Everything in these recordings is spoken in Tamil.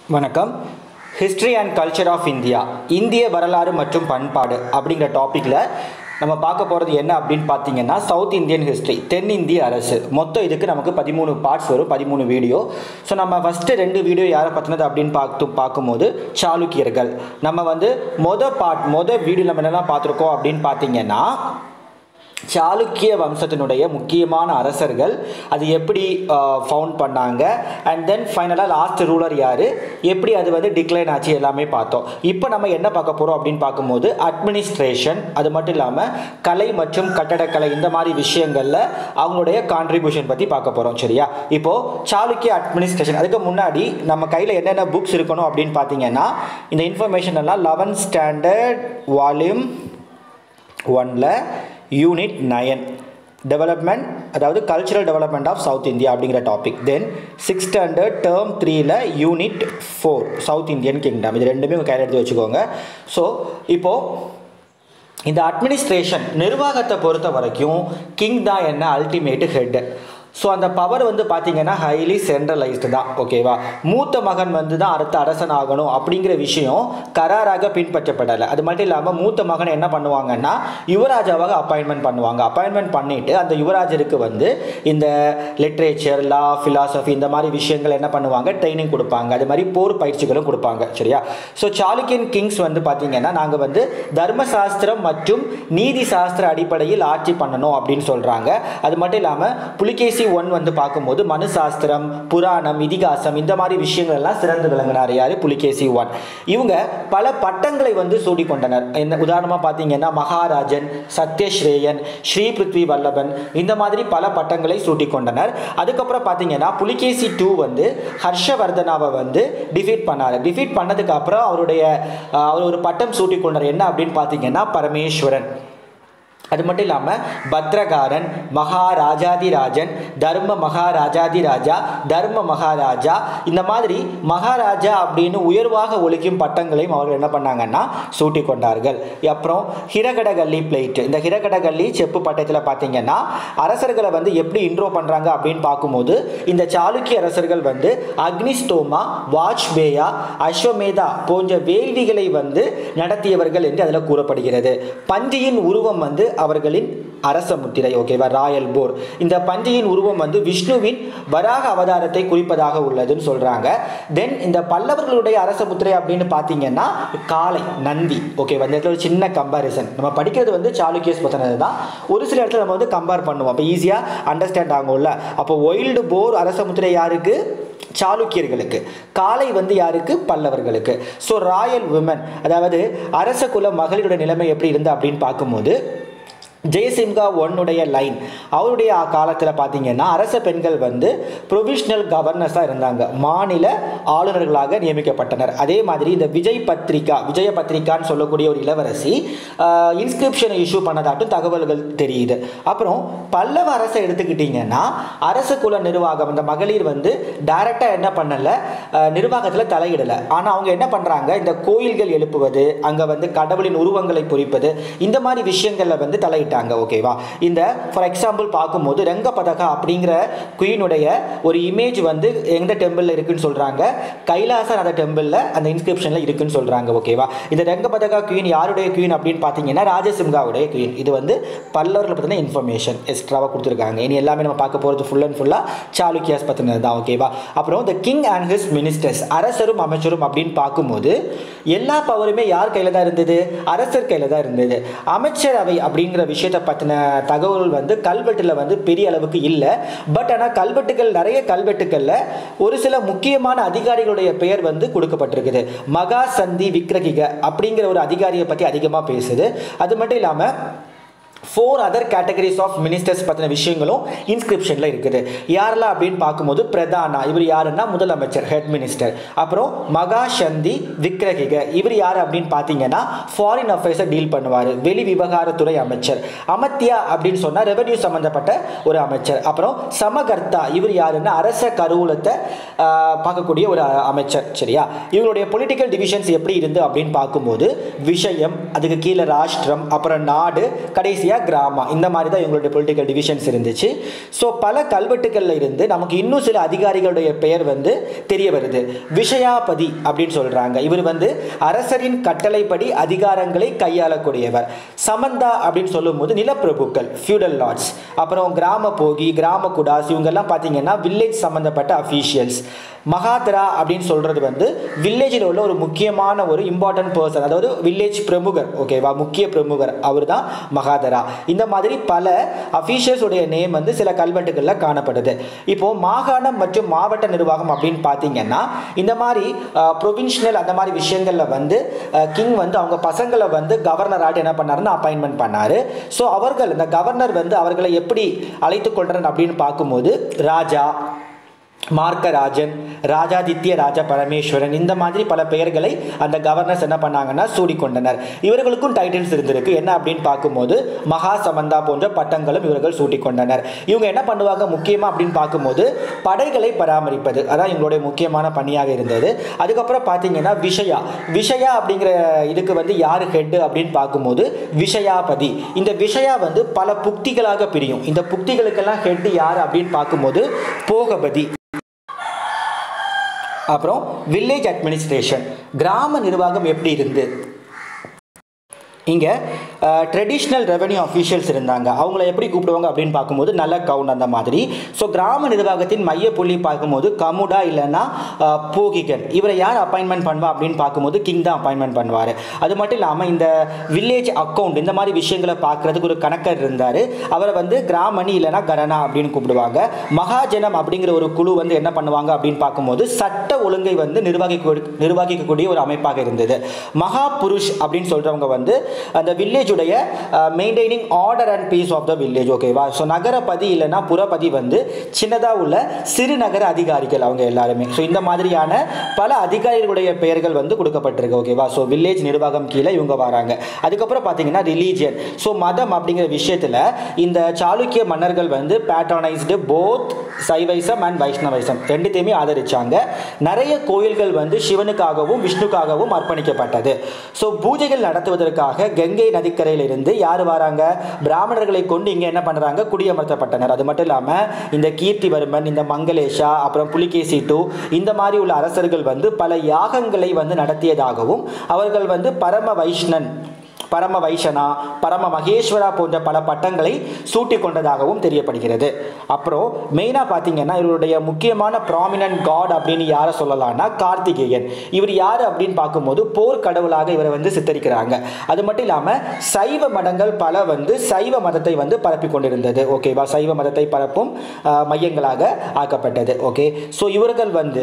வணக்கம் history and culture of India இந்திய வரலாறு மற்றும் பண்பாடு அப்படிங்கிற டாப்பிக்கில் நம்ம பார்க்க போகிறது என்ன அப்படின்னு பார்த்தீங்கன்னா சவுத் இந்தியன் ஹிஸ்ட்ரி தென்னிந்திய அரசு மொத்தம் இதுக்கு நமக்கு பதிமூணு பார்ட்ஸ் வரும் பதிமூணு வீடியோ ஸோ நம்ம ஃபஸ்ட்டு ரெண்டு வீடியோ யாரை பற்றினது அப்படின்னு பார்த்து பார்க்கும்போது சாளுக்கியர்கள் நம்ம வந்து மொதல் பார்ட் மொதல் வீடியோ நம்ம என்னெல்லாம் பார்த்துருக்கோம் அப்படின்னு பார்த்தீங்கன்னா சாளுக்கிய வம்சத்தினுடைய முக்கியமான அரசர்கள் அது எப்படி ஃபவுண்ட் பண்ணாங்க அண்ட் தென் ஃபைனலாக லாஸ்ட் ரூலர் யார் எப்படி அது வந்து டிக்ளைன் ஆச்சு எல்லாமே பார்த்தோம் இப்போ நம்ம என்ன பார்க்க போகிறோம் அப்படின்னு பார்க்கும்போது அட்மினிஸ்ட்ரேஷன் அது மட்டும் இல்லாமல் கலை மற்றும் கட்டடக்கலை இந்த மாதிரி விஷயங்களில் அவங்களுடைய கான்ட்ரிபியூஷன் பற்றி பார்க்க போகிறோம் சரியா இப்போது சாளுக்கிய அட்மினிஸ்ட்ரேஷன் அதுக்கு முன்னாடி நம்ம கையில் என்னென்ன புக்ஸ் இருக்கணும் அப்படின்னு பார்த்தீங்கன்னா இந்த இன்ஃபர்மேஷன் எல்லாம் லெவன்த் ஸ்டாண்டர்ட் வால்யூம் ஒனில் யூனிட் நயன் டெவலப்மெண்ட் அதாவது cultural development of south India அப்படிங்கிற topic then six standard term த்ரீல unit four south Indian kingdom இது ரெண்டுமே உங்கள் கையில் எடுத்து வச்சுக்கோங்க ஸோ இப்போது இந்த அட்மினிஸ்ட்ரேஷன் நிர்வாகத்தை பொறுத்த வரைக்கும் கிங் தான் என்ன அல்டிமேட்டு ஹெட் ஸோ அந்த பவர் வந்து பார்த்தீங்கன்னா ஹைலி சென்ட்ரலைஸ்டு தான் ஓகேவா மூத்த மகன் வந்து தான் அடுத்த அரசன் ஆகணும் அப்படிங்கிற விஷயம் கராராக பின்பற்றப்படலை அது மட்டும் இல்லாமல் மூத்த மகன் என்ன பண்ணுவாங்கன்னா யுவராஜாவாக அப்பாயின்மெண்ட் பண்ணுவாங்க அப்பாயின்மெண்ட் பண்ணிவிட்டு அந்த யுவராஜருக்கு வந்து இந்த லிட்ரேச்சர் லா ஃபிலாசபி இந்த மாதிரி விஷயங்கள் என்ன பண்ணுவாங்க ட்ரைனிங் கொடுப்பாங்க அது மாதிரி போர் பயிற்சிகளும் கொடுப்பாங்க சரியா ஸோ சாளுக்கியன் கிங்ஸ் வந்து பார்த்தீங்கன்னா நாங்கள் வந்து தர்மசாஸ்திரம் மற்றும் நீதி சாஸ்திர அடிப்படையில் ஆட்சி பண்ணணும் அப்படின்னு சொல்கிறாங்க அது மட்டும் இல்லாமல் புலிகேசி பிசி ஒன் வந்து பார்க்கும்போது மனு சாஸ்திரம் புராணம் இதிகாசம் இந்த மாதிரி விஷயங்கள் எல்லாம் சிறந்து விளங்கினார் யார் புலிகேசி ஒன் இவங்க பல பட்டங்களை வந்து சூடி கொண்டனர் என்ன உதாரணமாக பார்த்தீங்கன்னா மகாராஜன் சத்யஸ்ரேயன் ஸ்ரீ பிருத்வி வல்லபன் இந்த மாதிரி பல பட்டங்களை சூட்டி கொண்டனர் அதுக்கப்புறம் பார்த்தீங்கன்னா புலிகேசி டூ வந்து ஹர்ஷவர்தனாவை வந்து டிஃபீட் பண்ணார் டிஃபீட் பண்ணதுக்கு அப்புறம் அவருடைய அவர் ஒரு பட்டம் சூட்டி கொண்டார் என்ன அப்படின்னு பார்த்தீங்கன்னா பரமேஸ்வரன் அது மட்டும் இல்லாமல் பத்ரகாரன் மகாராஜாதிராஜன் தர்ம மகாராஜாதிராஜா தர்ம மகாராஜா இந்த மாதிரி மகாராஜா அப்படின்னு உயர்வாக ஒழிக்கும் பட்டங்களையும் அவர்கள் என்ன பண்ணாங்கன்னா சூட்டி கொண்டார்கள் அப்புறம் ஹிரகடகல்லி பிளேட் இந்த ஹிரகடகல்லி செப்பு பட்டத்தில் பார்த்தீங்கன்னா அரசர்களை வந்து எப்படி இன்ட்ரோ பண்ணுறாங்க அப்படின்னு பார்க்கும்போது இந்த சாளுக்கிய அரசர்கள் வந்து அக்னிஸ்டோமா வாஜ்பேயா அஸ்வமேதா போன்ற வேள்விகளை வந்து நடத்தியவர்கள் என்று அதில் கூறப்படுகிறது பஞ்சியின் உருவம் வந்து அவர்களின் அரச முத்திரை ஓகேவா ராயல் போர் இந்த பஞ்சையின் உருவம் வந்து விஷ்ணுவின் வராக அவதாரத்தை குறிப்பதாக உள்ளதுன்னு சொல்கிறாங்க தென் இந்த பல்லவர்களுடைய அரச முத்திரை அப்படின்னு பார்த்தீங்கன்னா காளை நந்தி ஓகேவா இந்த இடத்துல ஒரு சின்ன கம்பாரிசன் நம்ம படிக்கிறது வந்து சாளுக்கியஸ் பற்றினது தான் ஒரு சில இடத்துல நம்ம வந்து கம்பேர் பண்ணுவோம் அப்போ ஈஸியாக அண்டர்ஸ்டாண்ட் ஆகும்ல அப்போ ஒயில்டு போர் அரச முத்திரை யாருக்கு சாளுக்கியர்களுக்கு காலை வந்து யாருக்கு பல்லவர்களுக்கு ஸோ ராயல் விமன் அதாவது அரச குல மகளிருடைய நிலைமை எப்படி இருந்தா அப்படின்னு பார்க்கும்போது ஜெயசிம்கா ஒன்னுடைய லைன் அவருடைய காலத்தில் பார்த்தீங்கன்னா அரச பெண்கள் வந்து ப்ரொவிஷ்னல் கவர்னர்ஸாக இருந்தாங்க மாநில ஆளுநர்களாக நியமிக்கப்பட்டனர் அதே மாதிரி இந்த விஜய் பத்ரிகா விஜய பத்ரிகான்னு சொல்லக்கூடிய ஒரு இளவரசி இன்ஸ்கிரிப்ஷனை இஷ்யூ பண்ணதாட்டும் தகவல்கள் தெரியுது அப்புறம் பல்லவ அரசை எடுத்துக்கிட்டிங்கன்னா அரச குல நிர்வாகம் இந்த மகளிர் வந்து டைரெக்டாக என்ன பண்ணலை நிர்வாகத்தில் தலையிடலை ஆனால் அவங்க என்ன பண்ணுறாங்க இந்த கோயில்கள் எழுப்புவது அங்கே வந்து கடவுளின் உருவங்களை பொறிப்பது இந்த மாதிரி விஷயங்களில் வந்து தலையிட்டு பண்ணிட்டாங்க ஓகேவா இந்த ஃபார் எக்ஸாம்பிள் பார்க்கும்போது ரெங்கபதகா அப்படிங்கிற குயினுடைய ஒரு இமேஜ் வந்து எந்த டெம்பிளில் இருக்குன்னு சொல்கிறாங்க கைலாசநாத டெம்பிளில் அந்த இன்ஸ்கிரிப்ஷனில் இருக்குன்னு சொல்கிறாங்க ஓகேவா இந்த ரெங்கபதகா குயின் யாருடைய குயின் அப்படின்னு பார்த்தீங்கன்னா ராஜசிம்காவுடைய குயின் இது வந்து பல்லவர்கள் பற்றின இன்ஃபர்மேஷன் எக்ஸ்ட்ராவாக கொடுத்துருக்காங்க இனி எல்லாமே நம்ம பார்க்க போகிறது ஃபுல் அண்ட் ஃபுல்லாக சாளுக்கியாஸ் பற்றினது தான் ஓகேவா அப்புறம் the king and his ministers அரசரும் அமைச்சரும் அப்படின்னு பார்க்கும்போது எல்லா பவருமே யார் கையில் தான் இருந்தது அரசர் கையில் தான் இருந்தது அமைச்சரவை அப்படிங்கிற விஷயம் விஷயத்தை பற்றின தகவல் வந்து கல்வெட்டில் வந்து பெரிய அளவுக்கு இல்லை பட் ஆனால் கல்வெட்டுகள் நிறைய கல்வெட்டுகளில் ஒரு சில முக்கியமான அதிகாரிகளுடைய பெயர் வந்து கொடுக்கப்பட்டிருக்குது மகா சந்தி விக்ரகிக அப்படிங்கிற ஒரு அதிகாரியை பற்றி அதிகமாக பேசுது அது மட்டும் இல்லாமல் four other categories of ministers பற்றின விஷயங்களும் இன்ஸ்கிரிப்ஷனில் இருக்குது யாரெல்லாம் அப்படின்னு பார்க்கும்போது பிரதானா இவர் யாருன்னா முதலமைச்சர் ஹெட் மினிஸ்டர் அப்புறம் மகா சந்தி விக்ரகிக இவர் யார் அப்படின்னு பார்த்தீங்கன்னா ஃபாரின் அஃபேர்ஸை டீல் பண்ணுவார் வெளி விவகாரத்துறை அமைச்சர் அமத்தியா அப்படின்னு சொன்னால் ரெவன்யூ சம்மந்தப்பட்ட ஒரு அமைச்சர் அப்புறம் சமகர்த்தா இவர் யாருன்னா அரச கருவூலத்தை பார்க்கக்கூடிய ஒரு அமைச்சர் சரியா இவங்களுடைய பொலிட்டிக்கல் டிவிஷன்ஸ் எப்படி இருந்து அப்படின்னு பார்க்கும்போது விஷயம் அதுக்கு கீழே ராஷ்டிரம் அப்புறம் நாடு கடைசியாக விஜயா கிராமா இந்த மாதிரி தான் இவங்களுடைய பொலிட்டிக்கல் டிவிஷன்ஸ் இருந்துச்சு ஸோ பல கல்வெட்டுகளில் இருந்து நமக்கு இன்னும் சில அதிகாரிகளுடைய பெயர் வந்து தெரிய வருது விஷயாபதி அப்படின்னு சொல்கிறாங்க இவர் வந்து அரசரின் கட்டளைப்படி அதிகாரங்களை கையாளக்கூடியவர் சமந்தா அப்படின்னு சொல்லும்போது நிலப்பிரபுக்கள் ஃபியூடல் லார்ட்ஸ் அப்புறம் கிராம போகி கிராம குடாஸ் இவங்கெல்லாம் பார்த்தீங்கன்னா வில்லேஜ் சம்மந்தப்பட்ட அஃபீஷியல்ஸ் மகாதரா அப்படின்னு சொல்கிறது வந்து வில்லேஜில் உள்ள ஒரு முக்கியமான ஒரு இம்பார்ட்டன்ட் பர்சன் அதாவது வில்லேஜ் பிரமுகர் ஓகேவா முக்கிய பிரமுகர் அவர் தான் மகாதரா இந்த மாதிரி பல அஃபீஷியல்ஸ் உடைய நேம் வந்து சில கல்வெட்டுகளில் காணப்படுது இப்போ மாகாணம் மற்றும் மாவட்ட நிர்வாகம் அப்படின்னு பார்த்தீங்கன்னா இந்த மாதிரி ப்ரொவின்ஷனல் அந்த மாதிரி விஷயங்களில் வந்து கிங் வந்து அவங்க பசங்களை வந்து கவர்னராட்டு என்ன பண்ணாருன்னு அப்பாயின்மெண்ட் பண்ணார் ஸோ அவர்கள் இந்த கவர்னர் வந்து அவர்களை எப்படி அழைத்து கொள்றன் அப்படின்னு பார்க்கும்போது ராஜா மார்க்கராஜன் ராஜாதித்ய ராஜ பரமேஸ்வரன் இந்த மாதிரி பல பெயர்களை அந்த கவர்னர்ஸ் என்ன பண்ணாங்கன்னா சூடிக்கொண்டனர் இவர்களுக்கும் டைட்டில்ஸ் இருந்திருக்கு என்ன அப்படின்னு பார்க்கும்போது மகா சமந்தா போன்ற பட்டங்களும் இவர்கள் சூட்டிக்கொண்டனர் இவங்க என்ன பண்ணுவாங்க முக்கியமாக அப்படின்னு பார்க்கும்போது படைகளை பராமரிப்பது அதான் இவங்களுடைய முக்கியமான பணியாக இருந்தது அதுக்கப்புறம் பார்த்தீங்கன்னா விஷயா விஷயா அப்படிங்கிற இதுக்கு வந்து யார் ஹெட் அப்படின்னு பார்க்கும்போது விஷயாபதி இந்த விஷயா வந்து பல புக்திகளாக பிரியும் இந்த புக்திகளுக்கெல்லாம் ஹெட் யார் அப்படின்னு பார்க்கும்போது போகபதி அப்புறம் வில்லேஜ் அட்மினிஸ்ட்ரேஷன் கிராம நிர்வாகம் எப்படி இருந்து இங்கே ட்ரெடிஷ்னல் ரெவன்யூ அஃபீஷியல்ஸ் இருந்தாங்க அவங்கள எப்படி கூப்பிடுவாங்க அப்படின்னு பார்க்கும்போது நல்ல கவுண்ட் அந்த மாதிரி ஸோ கிராம நிர்வாகத்தின் மைய புள்ளி பார்க்கும்போது கமுடா இல்லைன்னா போகிகன் இவரை யார் அப்பாயின்மெண்ட் பண்ணுவா அப்படின்னு பார்க்கும்போது கிங் தான் அப்பாயின்மெண்ட் பண்ணுவார் அது மட்டும் இல்லாமல் இந்த வில்லேஜ் அக்கௌண்ட் இந்த மாதிரி விஷயங்களை பார்க்குறதுக்கு ஒரு கணக்கர் இருந்தார் அவரை வந்து கிராமணி இல்லைன்னா கரணா அப்படின்னு கூப்பிடுவாங்க மகாஜனம் அப்படிங்கிற ஒரு குழு வந்து என்ன பண்ணுவாங்க அப்படின்னு பார்க்கும்போது சட்ட ஒழுங்கை வந்து நிர்வகிக்க நிர்வகிக்கக்கூடிய ஒரு அமைப்பாக இருந்தது மகா புருஷ் அப்படின்னு சொல்கிறவங்க வந்து அந்த வில்லேஜுடைய maintaining order and peace of the village ஓகேவா ஸோ நகரபதி இல்லைன்னா புறபதி வந்து சின்னதாக உள்ள சிறுநகர அதிகாரிகள் அவங்க எல்லாருமே ஸோ இந்த மாதிரியான பல அதிகாரிகளுடைய பெயர்கள் வந்து கொடுக்கப்பட்டிருக்கு ஓகேவா ஸோ வில்லேஜ் நிர்வாகம் கீழே இவங்க வராங்க அதுக்கப்புறம் பார்த்தீங்கன்னா ரிலீஜியன் ஸோ மதம் அப்படிங்கிற விஷயத்தில் இந்த சாளுக்கிய மன்னர்கள் வந்து பேட்டர்னைஸ்டு போத் சைவைசம் அண்ட் வைஷ்ணவைசம் ரெண்டுத்தையுமே ஆதரிச்சாங்க நிறைய கோயில்கள் வந்து சிவனுக்காகவும் விஷ்ணுக்காகவும் அர்ப்பணிக்கப்பட்டது ஸோ பூஜைகள் நடத்துவதற்காக கங்கை நதிக்கரையில் இருந்து யார் வராங்க பிராமணர்களை கொண்டு இங்கே என்ன பண்ணுறாங்க குடியமர்த்தப்பட்டனர் அது மட்டும் இல்லாமல் இந்த கீர்த்திவர்மன் இந்த மங்களேஷா அப்புறம் புலிகேசி டூ இந்த மாதிரி உள்ள அரசர்கள் வந்து பல யாகங்களை வந்து நடத்தியதாகவும் அவர்கள் வந்து பரம வைஷ்ணன் பரம வைஷனா பரம மகேஸ்வரா போன்ற பல பட்டங்களை சூட்டி கொண்டதாகவும் தெரியப்படுகிறது அப்புறம் மெயினாக பார்த்தீங்கன்னா இவருடைய முக்கியமான ப்ராமினன்ட் காட் அப்படின்னு யாரை சொல்லலாம்னா கார்த்திகேயன் இவர் யார் அப்படின்னு பார்க்கும்போது போர் கடவுளாக இவரை வந்து சித்தரிக்கிறாங்க அது மட்டும் இல்லாமல் சைவ மதங்கள் பல வந்து சைவ மதத்தை வந்து பரப்பி கொண்டிருந்தது ஓகேவா சைவ மதத்தை பரப்பும் மையங்களாக ஆக்கப்பட்டது ஓகே ஸோ இவர்கள் வந்து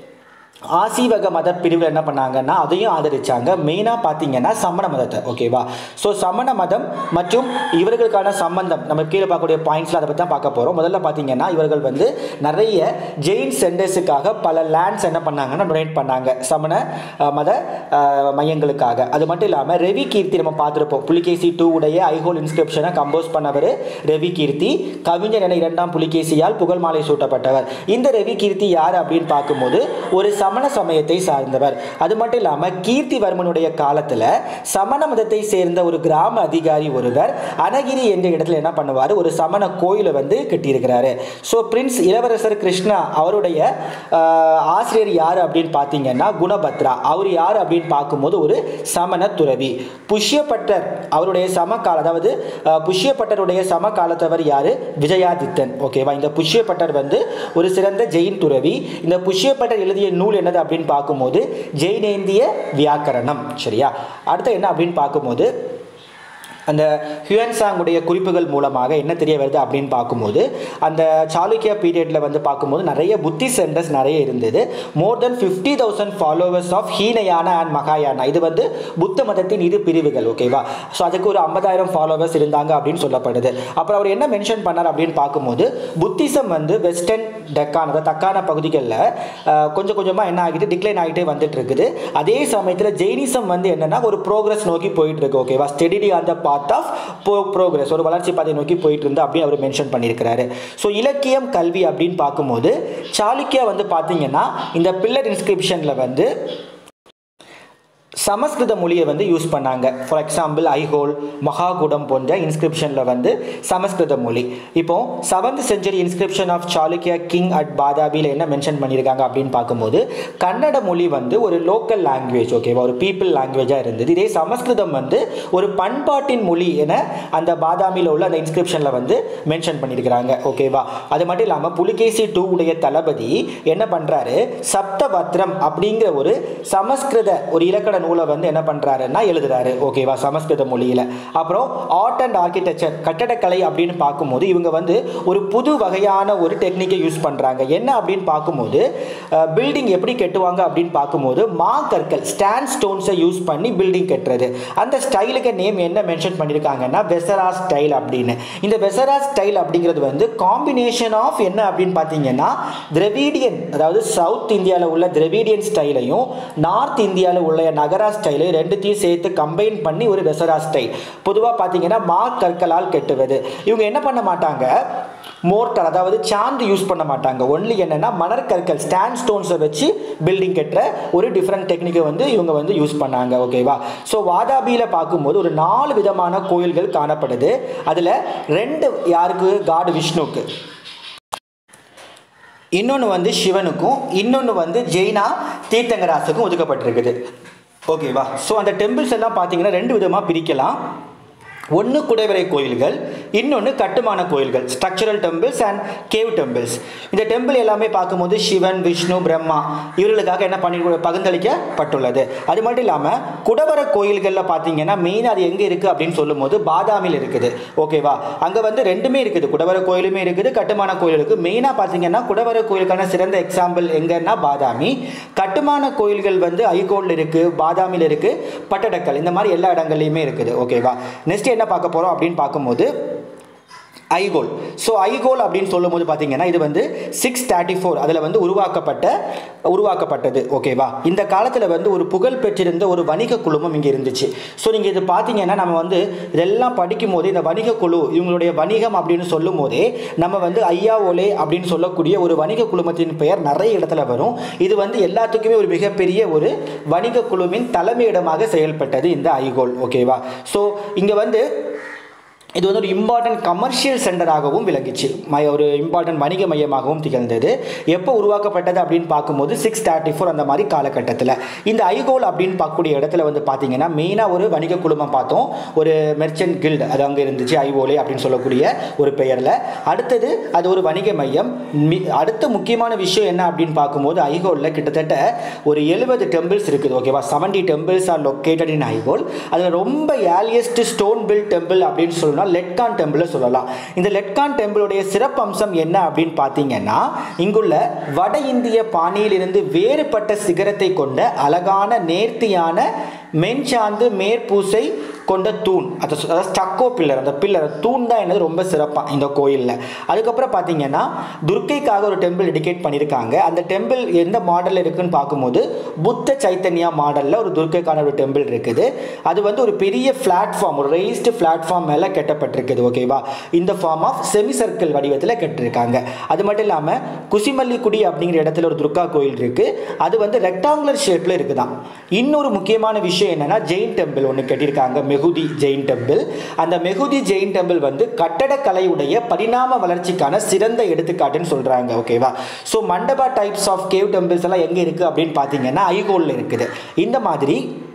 ஆசீவக மத பிரிவில் என்ன பண்ணாங்கன்னா அதையும் ஆதரிச்சாங்க மெயினாக பார்த்தீங்கன்னா சமண மதத்தை ஓகேவா ஸோ சமண மதம் மற்றும் இவர்களுக்கான சம்பந்தம் நம்ம கீழே பார்க்கக்கூடிய பாயிண்ட்ஸில் அதை பற்றி தான் பார்க்க போகிறோம் முதல்ல பார்த்தீங்கன்னா இவர்கள் வந்து நிறைய ஜெயின் சென்டர்ஸுக்காக பல லேண்ட்ஸ் என்ன பண்ணாங்கன்னா டொனேட் பண்ணாங்க சமண மத மையங்களுக்காக அது மட்டும் இல்லாமல் ரெவி கீர்த்தி நம்ம பார்த்துருப்போம் புலிகேசி டூ உடைய ஐஹோல் இன்ஸ்கிரிப்ஷனை கம்போஸ் பண்ணவர் ரெவி கீர்த்தி கவிஞர் என இரண்டாம் புலிகேசியால் புகழ் மாலை சூட்டப்பட்டவர் இந்த ரெவி கீர்த்தி யார் அப்படின்னு பார்க்கும்போது ஒரு சமண சமயத்தை சார்ந்தவர் அது மட்டும் இல்லாமல் கீர்த்திவர்மனுடைய காலத்தில் சமண மதத்தை சேர்ந்த ஒரு கிராம அதிகாரி ஒருவர் அனகிரி என்ற இடத்துல என்ன பண்ணுவார் ஒரு சமண கோயிலை வந்து கட்டியிருக்கிறாரு ஸோ பிரின்ஸ் இளவரசர் கிருஷ்ணா அவருடைய ஆசிரியர் யார் அப்படின்னு பார்த்தீங்கன்னா குணபத்ரா அவர் யார் அப்படின்னு பார்க்கும்போது ஒரு சமண துறவி புஷ்யப்பட்டர் அவருடைய சமகால அதாவது புஷ்யப்பட்டருடைய சமகாலத்தவர் யார் விஜயாதித்தன் ஓகேவா இந்த புஷ்யப்பட்டர் வந்து ஒரு சிறந்த ஜெயின் துறவி இந்த புஷ்யப்பட்டர் எழுதிய நூல் என்னது அப்படின்னு பார்க்கும்போது ஜெயினேந்திய வியாக்கரணம் சரியா அடுத்து என்ன அப்படின்னு பார்க்கும்போது அந்த ஹியூன்சாங்குடைய குறிப்புகள் மூலமாக என்ன தெரிய வருது அப்படின்னு பார்க்கும்போது அந்த சாளுக்கியா பீரியடில் வந்து பார்க்கும்போது நிறைய புத்தி சென்டர்ஸ் நிறைய இருந்தது more then fifty thousand followers of Hinayana and மகாயானா இது வந்து புத்த மதத்தின் இரு பிரிவுகள் ஓகேவா ஸோ அதுக்கு ஒரு ஐம்பதாயிரம் ஃபாலோவர்ஸ் இருந்தாங்க அப்படின்னு சொல்லப்படுது அப்புறம் அவர் என்ன மென்ஷன் பண்ணார் அப்படின்னு பார்க்கும்போது புத்திசம் வந்து வெஸ்டர்ன் டெக்கான் அதாவது தக்கான பகுதிகளில் கொஞ்சம் கொஞ்சமாக என்ன ஆகிட்டு டிக்ளைன் ஆகிட்டே வந்துட்டு இருக்குது அதே சமயத்தில் ஜெயினிசம் வந்து என்னென்னா ஒரு ப்ரோக்ரஸ் நோக்கி போயிட்டு இருக்கு ஓகேவா ஸ்டெடிடி அந்த பார்ட் ஆஃப் ப்ரோக்ரஸ் ஒரு வளர்ச்சி பாதை நோக்கி போயிட்டு இருந்து அப்படின்னு அவர் மென்ஷன் பண்ணியிருக்கிறாரு ஸோ இலக்கியம் கல்வி அப்படின்னு பார்க்கும்போது சாளுக்கியா வந்து பார்த்தீங்கன்னா இந்த பில்லர் இன்ஸ்கிரிப்ஷனில் வந்து சமஸ்கிருத மொழியை வந்து யூஸ் பண்ணாங்க ஃபார் எக்ஸாம்பிள் ஐஹோல் மகாகுடம் போன்ற இன்ஸ்கிரிப்ஷனில் வந்து சமஸ்கிருத மொழி இப்போ seventh century inscription of Chalukya king at பாதாபியில் என்ன மென்ஷன் பண்ணியிருக்காங்க அப்படின்னு பார்க்கும்போது கன்னட மொழி வந்து ஒரு லோக்கல் லாங்குவேஜ் ஓகேவா ஒரு பீப்புள் லாங்குவேஜாக இருந்தது இதே சமஸ்கிருதம் வந்து ஒரு பண்பாட்டின் மொழி என அந்த பாதாமியில் உள்ள அந்த இன்ஸ்கிரிப்ஷனில் வந்து மென்ஷன் பண்ணியிருக்கிறாங்க ஓகேவா அது மட்டும் இல்லாமல் புலிகேசி டூ உடைய தளபதி என்ன பண்ணுறாரு சப்தபத்ரம் அப்படிங்கிற ஒரு சமஸ்கிருத ஒரு இலக்கண நூலை வந்து என்ன பண்ணுறாருன்னா எழுதுறாரு ஓகேவா சமஸ்கிருத மொழியில் அப்புறம் ஆர்ட் அண்ட் ஆர்கிடெக்சர் கட்டடக்கலை அப்படின்னு பார்க்கும்போது இவங்க வந்து ஒரு புது வகையான ஒரு டெக்னிக்கை யூஸ் பண்ணுறாங்க என்ன அப்படின்னு பார்க்கும்போது பில்டிங் எப்படி கட்டுவாங்க அப்படின்னு பார்க்கும்போது மா கற்கள் ஸ்டாண்ட் ஸ்டோன்ஸை யூஸ் பண்ணி பில்டிங் கட்டுறது அந்த ஸ்டைலுக்கு நேம் என்ன மென்ஷன் பண்ணியிருக்காங்கன்னா வெசரா ஸ்டைல் அப்படின்னு இந்த வெசரா ஸ்டைல் அப்படிங்கிறது வந்து காம்பினேஷன் ஆஃப் என்ன அப்படின்னு பார்த்தீங்கன்னா திரவிடியன் அதாவது சவுத் இந்தியாவில் உள்ள திரவிடியன் ஸ்டைலையும் நார்த் இந்தியாவில் உள்ள நகரா ஸ்டைலையும் ரெண்டுத்தையும் சேர்த்து கம்பைன் பண்ணி ஒரு வெசரா ஸ்டைல் பொதுவாக பார்த்தீங்கன்னா மா கற்களால் கெட்டுவது இவங்க என்ன பண்ண மாட்டாங்க மோர்டர் அதாவது சாந்து யூஸ் பண்ண மாட்டாங்க ஒன்லி என்னன்னா மணற்கற்கள் ஸ்டாண்ட் ஸ்டோன்ஸை வச்சு பில்டிங் கட்டுற ஒரு டிஃப்ரெண்ட் டெக்னிக்கை வந்து இவங்க வந்து யூஸ் பண்ணாங்க ஓகேவா ஸோ வாதாபியில் பார்க்கும்போது ஒரு நாலு விதமான கோயில்கள் காணப்படுது அதில் ரெண்டு யாருக்கு காடு விஷ்ணுக்கு இன்னொன்று வந்து சிவனுக்கும் இன்னொன்று வந்து ஜெயினா தீர்த்தங்கராசுக்கும் ஒதுக்கப்பட்டிருக்குது ஓகேவா ஸோ அந்த டெம்பிள்ஸ் எல்லாம் பார்த்தீங்கன்னா ரெண்டு விதமாக பிரிக்கலாம் ஒன்று குடைவரை கோயில்கள் இன்னொன்று கட்டுமான கோயில்கள் structural temples and cave temples இந்த டெம்பிள் எல்லாமே பார்க்கும்போது சிவன் விஷ்ணு பிரம்மா இவர்களுக்காக என்ன பண்ணி பகிர்ந்தளிக்கப்பட்டுள்ளது அது மட்டும் இல்லாமல் குடவர கோயில்களில் பார்த்தீங்கன்னா மெயின் அது எங்கே இருக்குது அப்படின்னு சொல்லும்போது பாதாமில் இருக்குது ஓகேவா அங்கே வந்து ரெண்டுமே இருக்குது குடவர கோயிலுமே இருக்குது கட்டுமான கோயில் இருக்குது மெயினாக பார்த்தீங்கன்னா குடவர கோயிலுக்கான சிறந்த எக்ஸாம்பிள் எங்கன்னா பாதாமி கட்டுமான கோயில்கள் வந்து ஐகோலில் இருக்குது பாதாமில் இருக்குது பட்டடக்கல் இந்த மாதிரி எல்லா இடங்கள்லையுமே இருக்குது ஓகேவா நெக்ஸ்ட் என்ன பார்க்க போகிறோம் அப்படின்னு பார்க்கும்போது ஐகோல் ஸோ ஐகோல் அப்படின்னு சொல்லும்போது பார்த்தீங்கன்னா இது வந்து சிக்ஸ் தேர்ட்டி ஃபோர் அதில் வந்து உருவாக்கப்பட்ட உருவாக்கப்பட்டது ஓகேவா இந்த காலத்தில் வந்து ஒரு புகழ் பெற்றிருந்த ஒரு வணிக குழுமம் இங்கே இருந்துச்சு ஸோ நீங்கள் இது பார்த்தீங்கன்னா நம்ம வந்து இதெல்லாம் படிக்கும் போது இந்த வணிக குழு இவங்களுடைய வணிகம் அப்படின்னு சொல்லும் போதே நம்ம வந்து ஐயா ஓலே அப்படின்னு சொல்லக்கூடிய ஒரு வணிக குழுமத்தின் பெயர் நிறைய இடத்துல வரும் இது வந்து எல்லாத்துக்குமே ஒரு மிகப்பெரிய ஒரு வணிக குழுவின் தலைமையிடமாக செயல்பட்டது இந்த ஐகோல் ஓகேவா ஸோ இங்கே வந்து இது வந்து ஒரு இம்பார்ட்டன்ட் கமர்ஷியல் சென்டராகவும் விளங்கிச்சு மய ஒரு இம்பார்ட்டன்ட் வணிக மையமாகவும் திகழ்ந்தது எப்போ உருவாக்கப்பட்டது அப்படின்னு பார்க்கும்போது சிக்ஸ் தேர்ட்டி ஃபோர் அந்த மாதிரி காலகட்டத்தில் இந்த ஐகோல் அப்படின்னு பார்க்கக்கூடிய இடத்துல வந்து பார்த்தீங்கன்னா மெயினாக ஒரு வணிக குழுமம் பார்த்தோம் ஒரு மெர்ச்சன்ட் கில்டு அது அங்கே இருந்துச்சு ஐஓலே அப்படின்னு சொல்லக்கூடிய ஒரு பெயரில் அடுத்தது அது ஒரு வணிக மையம் மி அடுத்த முக்கியமான விஷயம் என்ன அப்படின்னு பார்க்கும்போது ஐகோலில் கிட்டத்தட்ட ஒரு எழுபது டெம்பிள்ஸ் இருக்குது ஓகேவா seventy temples are located in Aihole அதில் ரொம்ப ஏலியஸ்ட் ஸ்டோன் பில் டெம்பிள் அப்படின்னு சொல்லணும் சொல்லணும்னா லெட்கான் டெம்பிளை சொல்லலாம் இந்த லெட்கான் டெம்பிளுடைய சிறப்பம்சம் என்ன அப்படின்னு பார்த்தீங்கன்னா இங்குள்ள வட இந்திய பாணியிலிருந்து வேறுபட்ட சிகரத்தை கொண்ட அழகான நேர்த்தியான மென்சாந்து மேற்பூசை கொண்ட தூண் அது அதாவது ஸ்டக்கோ பில்லர் அந்த பில்லர் தூண் தான் என்னது ரொம்ப சிறப்பாக இந்த கோயிலில் அதுக்கப்புறம் பார்த்தீங்கன்னா துர்க்கைக்காக ஒரு டெம்பிள் டெடிகேட் பண்ணியிருக்காங்க அந்த டெம்பிள் எந்த மாடலில் இருக்குன்னு பார்க்கும்போது புத்த சைத்தன்யா மாடலில் ஒரு துர்க்கைக்கான ஒரு டெம்பிள் இருக்குது அது வந்து ஒரு பெரிய பிளாட்ஃபார்ம் ஒரு ரெய்ஸ்டு பிளாட்ஃபார்ம் மேலே கட்டப்பட்டிருக்குது ஓகேவா இந்த ஃபார்ம் ஆஃப் செமி சர்க்கிள் வடிவத்தில் கட்டிருக்காங்க அது மட்டும் இல்லாமல் குசிமல்லிக்குடி அப்படிங்கிற இடத்துல ஒரு துர்கா கோயில் இருக்குது அது வந்து ரெக்டாங்குலர் ஷேப்பில் இருக்குதான் இன்னொரு முக்கியமான விஷயம் என்னன்னா ஜெயின் டெம்பிள் ஒன்று கட்டியிருக்காங்க மெகுதி ஜெயின் டெம்பிள் அந்த மெகுதி ஜெயின் டெம்பிள் வந்து கட்டடக்கலையுடைய பரிணாம வளர்ச்சிக்கான சிறந்த எடுத்துக்காட்டுன்னு சொல்கிறாங்க ஓகேவா so mandapa types of cave temples எல்லாம் எங்கே இருக்குது அப்படின்னு பார்த்தீங்கன்னா ஐகோலில் இருக்குது இந்த மாதிரி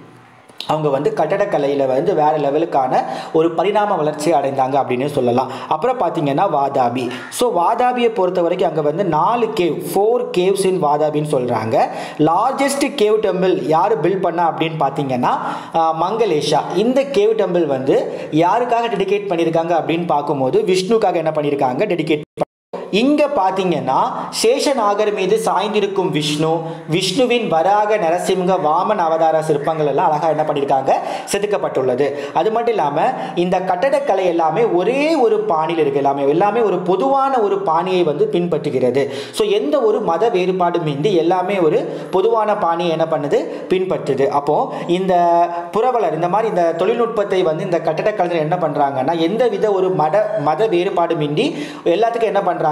அவங்க வந்து கட்டடக்கலையில் வந்து வேறு லெவலுக்கான ஒரு பரிணாம வளர்ச்சி அடைந்தாங்க அப்படின்னு சொல்லலாம் அப்புறம் பார்த்தீங்கன்னா வாதாபி ஸோ வாதாபியை பொறுத்த வரைக்கும் அங்கே வந்து நாலு கேவ் ஃபோர் கேவ்ஸ் இன் வாதாபின்னு சொல்கிறாங்க லார்ஜஸ்ட் கேவ் டெம்பிள் யார் பில்ட் பண்ணா அப்படின்னு பார்த்தீங்கன்னா மங்களேஷா இந்த கேவ் டெம்பிள் வந்து யாருக்காக டெடிகேட் பண்ணியிருக்காங்க அப்படின்னு பார்க்கும்போது விஷ்ணுக்காக என்ன பண்ணியிருக்காங்க டெடிகேட் இங்கே பார்த்தீங்கன்னா சேஷநாகர் மீது சாய்ந்திருக்கும் விஷ்ணு விஷ்ணுவின் வராக நரசிம்ஹ வாமன் அவதார சிற்பங்கள் எல்லாம் அழகாக என்ன பண்ணியிருக்காங்க செதுக்கப்பட்டுள்ளது அது மட்டும் இல்லாமல் இந்த கட்டடக்கலை எல்லாமே ஒரே ஒரு பாணியில் இருக்கு எல்லாமே எல்லாமே ஒரு பொதுவான ஒரு பாணியை வந்து பின்பற்றுகிறது ஸோ எந்த ஒரு மத வேறுபாடும் இன்றி எல்லாமே ஒரு பொதுவான பாணியை என்ன பண்ணுது பின்பற்றுது அப்போ இந்த புரவலர் இந்த மாதிரி இந்த தொழில்நுட்பத்தை வந்து இந்த கட்டடக்கலைஞர் என்ன பண்ணுறாங்கன்னா எந்த வித ஒரு மத மத வேறுபாடும் இன்றி எல்லாத்துக்கும் என்ன பண்ணுறாங்க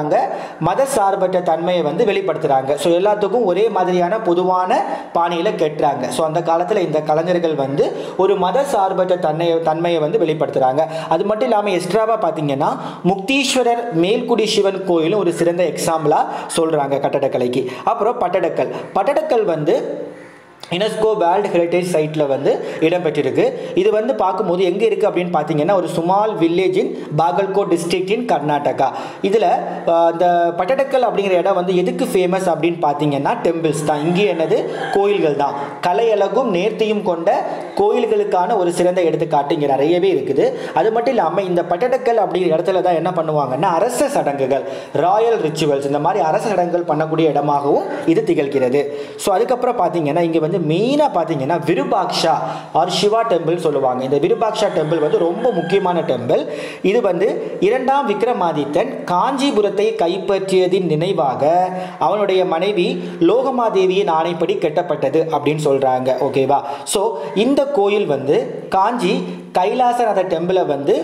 பண்ணுறாங்க மத சார்பற்ற தன்மையை வந்து வெளிப்படுத்துகிறாங்க ஸோ எல்லாத்துக்கும் ஒரே மாதிரியான பொதுவான பாணியில் கெட்டுறாங்க ஸோ அந்த காலத்தில் இந்த கலைஞர்கள் வந்து ஒரு மத சார்பற்ற தன்மையை தன்மையை வந்து வெளிப்படுத்துகிறாங்க அது மட்டும் இல்லாமல் எக்ஸ்ட்ராவாக பார்த்தீங்கன்னா முக்தீஸ்வரர் மேல்குடி சிவன் கோயிலும் ஒரு சிறந்த எக்ஸாம்பிளாக சொல்கிறாங்க கட்டடக்கலைக்கு அப்புறம் பட்டடக்கல் பட்டடக்கல் வந்து யுனெஸ்கோ வேர்ல்டு ஹெரிட்டேஜ் சைட்டில் வந்து இடம்பெற்றிருக்கு இது வந்து பார்க்கும்போது எங்கே இருக்குது அப்படின்னு பார்த்தீங்கன்னா ஒரு small village in Bagalkot district in Karnataka இதில் இந்த பட்டடக்கல் அப்படிங்கிற இடம் வந்து எதுக்கு ஃபேமஸ் அப்படின்னு பார்த்தீங்கன்னா டெம்பிள்ஸ் தான் இங்கே என்னது கோயில்கள் தான் கலையழகும் நேர்த்தியும் கொண்ட கோயில்களுக்கான ஒரு சிறந்த எடுத்துக்காட்டு இங்கே நிறையவே இருக்குது அது மட்டும் இல்லாமல் இந்த பட்டடக்கல் அப்படிங்கிற இடத்துல தான் என்ன பண்ணுவாங்கன்னா அரச சடங்குகள் ராயல் ரிச்சுவல்ஸ் இந்த மாதிரி அரச சடங்குகள் பண்ணக்கூடிய இடமாகவும் இது திகழ்கிறது ஸோ அதுக்கப்புறம் பார்த்தீங்கன்னா இங்கே வந்து மெயினாக பார்த்தீங்கன்னா விருபாக்ஷா ஆர் சிவா டெம்பிள் சொல்லுவாங்க இந்த விருபாக்ஷா டெம்பிள் வந்து ரொம்ப முக்கியமான டெம்பிள் இது வந்து இரண்டாம் விக்ரமாதித்தன் காஞ்சிபுரத்தை கைப்பற்றியதின் நினைவாக அவனுடைய மனைவி லோகமாதேவியின் ஆணைப்படி கட்டப்பட்டது அப்படின்னு சொல்கிறாங்க ஓகேவா ஸோ இந்த கோயில் வந்து காஞ்சி கைலாசநாத டெம்பிளை வந்து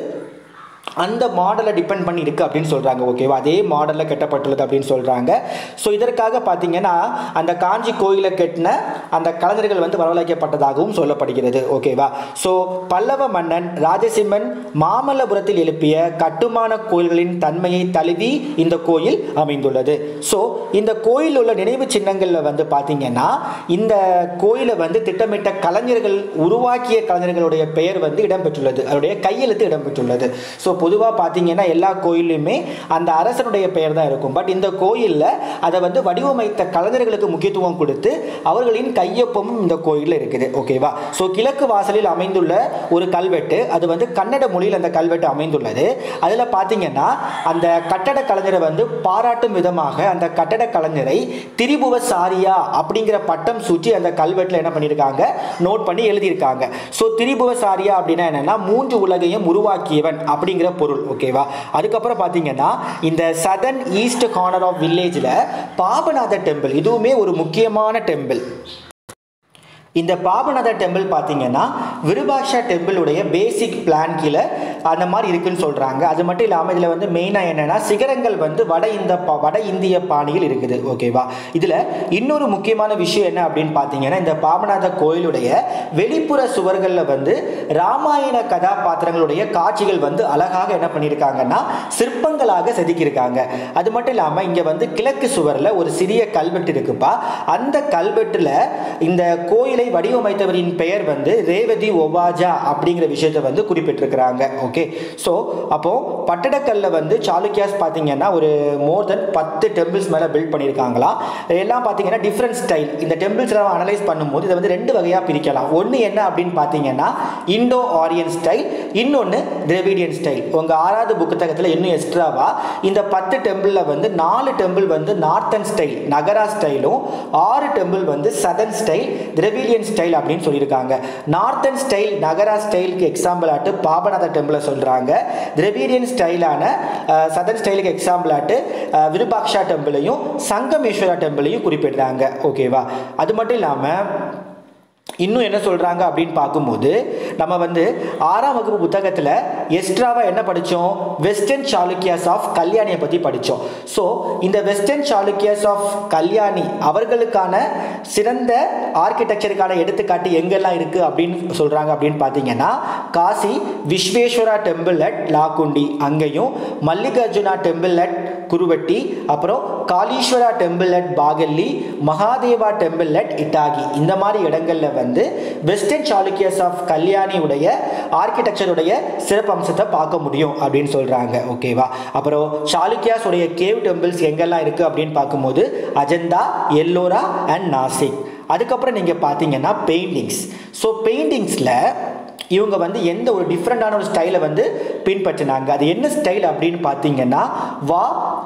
அந்த மாடலை டிபெண்ட் பண்ணி இருக்குது அப்படின்னு சொல்கிறாங்க ஓகேவா அதே மாடலில் கட்டப்பட்டுள்ளது அப்படின்னு சொல்கிறாங்க ஸோ இதற்காக பார்த்தீங்கன்னா அந்த காஞ்சி கோயிலை கட்டின அந்த கலைஞர்கள் வந்து வரவழைக்கப்பட்டதாகவும் சொல்லப்படுகிறது ஓகேவா ஸோ பல்லவ மன்னன் ராஜசிம்மன் மாமல்லபுரத்தில் எழுப்பிய கட்டுமான கோயில்களின் தன்மையை தழுவி இந்த கோயில் அமைந்துள்ளது ஸோ இந்த கோயில் உள்ள நினைவு சின்னங்களில் வந்து பார்த்தீங்கன்னா இந்த கோயிலை வந்து திட்டமிட்ட கலைஞர்கள் உருவாக்கிய கலைஞர்களுடைய பெயர் வந்து இடம்பெற்றுள்ளது அவருடைய கையெழுத்து இடம்பெற்றுள்ளது ஸோ பொதுவாக பார்த்தீங்கன்னா எல்லா கோயிலுமே அந்த அரசனுடைய பெயர் தான் இருக்கும் பட் இந்த கோயிலில் அதை வந்து வடிவமைத்த கலைஞர்களுக்கு முக்கியத்துவம் கொடுத்து அவர்களின் கையொப்பமும் இந்த கோயிலில் இருக்குது ஓகேவா ஸோ கிழக்கு வாசலில் அமைந்துள்ள ஒரு கல்வெட்டு அது வந்து கன்னட மொழியில் அந்த கல்வெட்டு அமைந்துள்ளது அதில் பார்த்தீங்கன்னா அந்த கட்டட கலைஞரை வந்து பாராட்டும் விதமாக அந்த கட்டட கலைஞரை திரிபுவ சாரியா அப்படிங்கிற பட்டம் சூட்டி அந்த கல்வெட்டில் என்ன பண்ணியிருக்காங்க நோட் பண்ணி எழுதியிருக்காங்க ஸோ திரிபுவ சாரியா அப்படின்னா என்னன்னா மூன்று உலகையும் உருவாக்கியவன் அப்படிங்கிற பொருள் ஓகேவா அதுக்கப்புறம் பார்த்தீங்கன்னா இந்த சதன் ஈஸ்ட் கார்னர் ஆஃப் வில்லேஜில் பாபநாத டெம்பிள் இதுவுமே ஒரு முக்கியமான டெம்பிள் இந்த பாபநாத டெம்பிள் பார்த்தீங்கன்னா விருபாஷா டெம்பிளுடைய பேசிக் பிளான் கீழே அந்த மாதிரி இருக்குன்னு சொல்கிறாங்க அது மட்டும் இல்லாமல் இதில் வந்து மெயினாக என்னென்னா சிகரங்கள் வந்து வட இந்த பா வட இந்திய பாணியில் இருக்குது ஓகேவா இதில் இன்னொரு முக்கியமான விஷயம் என்ன அப்படின்னு பார்த்தீங்கன்னா இந்த பாபநாத கோயிலுடைய வெளிப்புற சுவர்களில் வந்து ராமாயண கதாபாத்திரங்களுடைய காட்சிகள் வந்து அழகாக என்ன பண்ணியிருக்காங்கன்னா சிற்பங்களாக செதுக்கியிருக்காங்க அது மட்டும் இல்லாமல் இங்கே வந்து கிழக்கு சுவரில் ஒரு சிறிய கல்வெட்டு இருக்குப்பா அந்த கல்வெட்டில் இந்த கோயிலை வடிவமைத்தவரின் பெயர் வந்து ரேவதி ஒவாஜா அப்படிங்கிற விஷயத்தை வந்து குறிப்பிட்டிருக்கிறாங்க ஓகே ஸோ அப்போது பட்டடக்கல்ல வந்து சாளுக்கியாஸ் பார்த்தீங்கன்னா ஒரு மோர் தென் பத்து டெம்பிள்ஸ் மேலே பில்ட் பண்ணியிருக்காங்களா எல்லாம் பார்த்தீங்கன்னா டிஃப்ரெண்ட் ஸ்டைல் இந்த டெம்பிள்ஸ் எல்லாம் அனலைஸ் பண்ணும்போது இதை வந்து ரெண்டு வகையாக பிரிக்கலாம் ஒன்று என்ன அப்படின்னு பார்த்தீங்கன்னா இண்டோ ஆரியன் ஸ்டைல் இன்னொன்று திரவிடியன் ஸ்டைல் உங்கள் ஆறாவது புத்தகத்தில் இன்னும் எக்ஸ்ட்ராவா இந்த பத்து டெம்பிளில் வந்து நாலு டெம்பிள் வந்து நார்த்தன் ஸ்டைல் நகரா ஸ்டைலும் ஆறு டெம்பிள் வந்து சதன் ஸ்டைல் திரவிடியன் ஸ்டைல் அப்படின்னு சொல்லியிருக்காங்க நார்த்தன் ஸ்டைல் நகரா ஸ்டைலுக்கு எக்ஸாம்பிள் ஆட்டு பாபநாத டெம்பிளை சொல்கிறாங்க திரவிடியன் ஸ்டைலான சதன் ஸ்டைலுக்கு எக்ஸாம்பிள் ஆட்டு அஹ், விருபாக்ஷா டெம்பிளையும் சங்கமேஸ்வரா டெம்பிளையும் குறிப்பிடுறாங்க ஓகேவா அது மட்டும் இல்லாமல் இன்னும் என்ன சொல்கிறாங்க அப்படின்னு பார்க்கும்போது நம்ம வந்து ஆறாம் வகுப்பு புத்தகத்தில் எக்ஸ்ட்ராவாக என்ன படித்தோம் வெஸ்டர்ன் சாளுக்கியாஸ் ஆஃப் கல்யாணியை பற்றி படித்தோம் ஸோ இந்த வெஸ்டர்ன் சாளுக்கியாஸ் ஆஃப் கல்யாணி அவர்களுக்கான சிறந்த ஆர்கிடெக்சருக்கான எடுத்துக்காட்டு எங்கெல்லாம் இருக்குது அப்படின்னு சொல்கிறாங்க அப்படின்னு பார்த்தீங்கன்னா காசி விஸ்வேஸ்வரா டெம்பிள் அட் லாக்குண்டி அங்கேயும் மல்லிகார்ஜுனா டெம்பிள் அட் குருவட்டி அப்புறம் Kalleshwara temple at Bagali Mahadeva temple at Itagi இந்த மாதிரி இடங்களில் வந்து வெஸ்டர்ன் சாளுக்கியஸ் ஆஃப் கல்யாணியுடைய ஆர்கிடெக்சருடைய சிறப்பம்சத்தை பார்க்க முடியும் அப்படின்னு சொல்கிறாங்க ஓகேவா அப்புறம் சாளுக்கியாஸ் உடைய கேவ் டெம்பிள்ஸ் எங்கெல்லாம் இருக்குது அப்படின்னு பார்க்கும்போது அஜந்தா எல்லோரா அண்ட் நாசிக் அதுக்கப்புறம் நீங்கள் பார்த்தீங்கன்னா பெயிண்டிங்ஸ் ஸோ பெயிண்டிங்ஸில் இவங்க வந்து எந்த ஒரு டிஃப்ரெண்டான ஒரு ஸ்டைலை வந்து பின்பற்றினாங்க அது என்ன ஸ்டைல் அப்படின்னு பார்த்தீங்கன்னா வா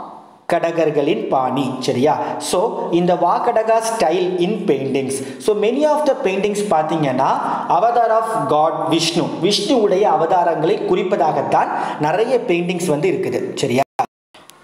கடகர்களின் பாணி சரியா ஸோ இந்த Vakataka style in paintings so many of the paintings பார்த்தீங்கன்னா அவதார் ஆஃப் காட் விஷ்ணு விஷ்ணுவுடைய அவதாரங்களை குறிப்பதாகத்தான் நிறைய பெயிண்டிங்ஸ் வந்து இருக்குது சரியா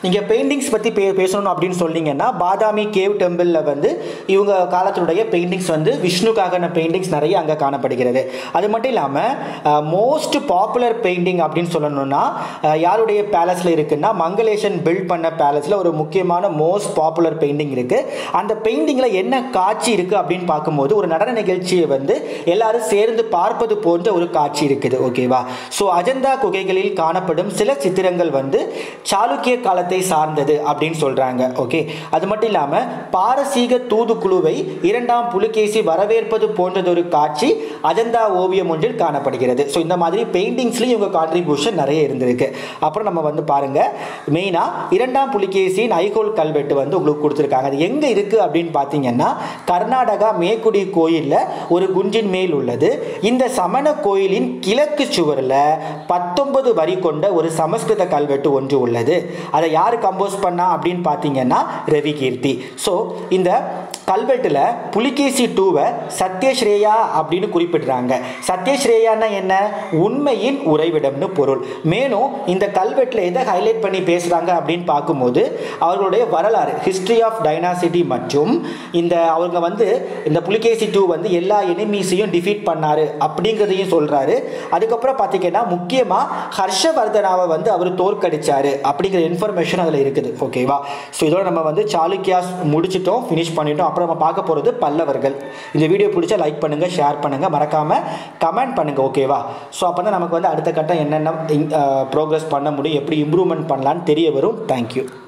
நீங்கள் பெயிண்டிங்ஸ் பற்றி பே பேசணும் அப்படின்னு சொன்னீங்கன்னா பாதாமி கேவ் டெம்பிளில் வந்து இவங்க காலத்தினுடைய பெயிண்டிங்ஸ் வந்து விஷ்ணுக்கான பெயிண்டிங்ஸ் நிறைய அங்கே காணப்படுகிறது அது மட்டும் இல்லாமல் மோஸ்ட் பாப்புலர் பெயிண்டிங் அப்படின்னு சொல்லணும்னா அஹ், யாருடைய பேலஸில் இருக்குன்னா மங்களேஷன் பில்ட் பண்ண பேலஸில் ஒரு முக்கியமான மோஸ்ட் பாப்புலர் பெயிண்டிங் இருக்குது அந்த பெயிண்டிங்கில் என்ன காட்சி இருக்குது அப்படின்னு பார்க்கும்போது ஒரு நடன நிகழ்ச்சியை வந்து எல்லாரும் சேர்ந்து பார்ப்பது போன்ற ஒரு காட்சி இருக்குது ஓகேவா ஸோ அஜந்தா குகைகளில் காணப்படும் சில சித்திரங்கள் வந்து சாளுக்கிய காலத்தை சார்ந்தது அப்படின்னு சொல்கிறாங்க ஓகே அது மட்டும் இல்லாமல் பாரசீக தூதுக்குழுவை இரண்டாம் புலிகேசி வரவேற்பது போன்றதொரு காட்சி அஜந்தா ஓவியம் ஒன்றில் காணப்படுகிறது ஸோ இந்த மாதிரி பெயிண்டிங்ஸ்லையும் இவங்க கான்ட்ரிபியூஷன் நிறைய இருந்திருக்கு அப்புறம் நம்ம வந்து பாருங்க மெயினாக இரண்டாம் புலிகேசியின் ஐகோல் கல்வெட்டு வந்து உங்களுக்கு கொடுத்துருக்காங்க அது எங்கே இருக்குது அப்படின்னு பார்த்தீங்கன்னா கர்நாடகா மேக்குடி கோயிலில் ஒரு குன்றின் மேல் உள்ளது இந்த சமண கோயிலின் கிழக்கு சுவரில் பத்தொன்பது வரி கொண்ட ஒரு சமஸ்கிருத கல்வெட்டு ஒன்று உள்ளது அதை யார் கம்போஸ் பண்ணா அப்படின்னு பார்த்தீங்கன்னா ரவி கீர்த்தி ஸோ இந்த கல்வெட்டில் புலிகேசி டூவை சத்யஸ்ரேயா அப்படின்னு குறிப்பிடுறாங்க சத்யஸ்ரேயான்னா என்ன உண்மையின் உறைவிடம்னு பொருள் மேலும் இந்த கல்வெட்டில் எதை ஹைலைட் பண்ணி பேசுகிறாங்க அப்படின்னு பார்க்கும்போது அவர்களுடைய வரலாறு ஹிஸ்ட்ரி ஆஃப் டைனாசிட்டி மற்றும் இந்த அவங்க வந்து இந்த புலிகேசி டூ வந்து எல்லா எனிமீஸையும் டிஃபீட் பண்ணாரு அப்படிங்கிறதையும் சொல்கிறாரு அதுக்கப்புறம் பார்த்தீங்கன்னா முக்கியமாக ஹர்ஷவர்தனாவை வந்து அவர் தோற்கடிச்சாரு அப்படிங்கிற இன்ஃபர்மேஷன் அதில் இருக்குது ஓகேவா ஸோ இதோட நம்ம வந்து சாளுக்கியாஸ் முடிச்சிட்டோம் ஃபினிஷ் பண்ணிட்டோம் அப்புறம் நம்ம பார்க்க போகிறது பல்லவர்கள் இந்த வீடியோ பிடிச்சா லைக் பண்ணுங்கள் ஷேர் பண்ணுங்கள் மறக்காமல் கமெண்ட் பண்ணுங்கள் ஓகேவா ஸோ அப்போ தான் நமக்கு வந்து அடுத்த கட்டம் என்னென்ன ப்ரோக்ரஸ் பண்ண முடியும் எப்படி இம்ப்ரூவ்மெண்ட் பண்ணலான்னு தெரிய வரும் தேங்க்யூ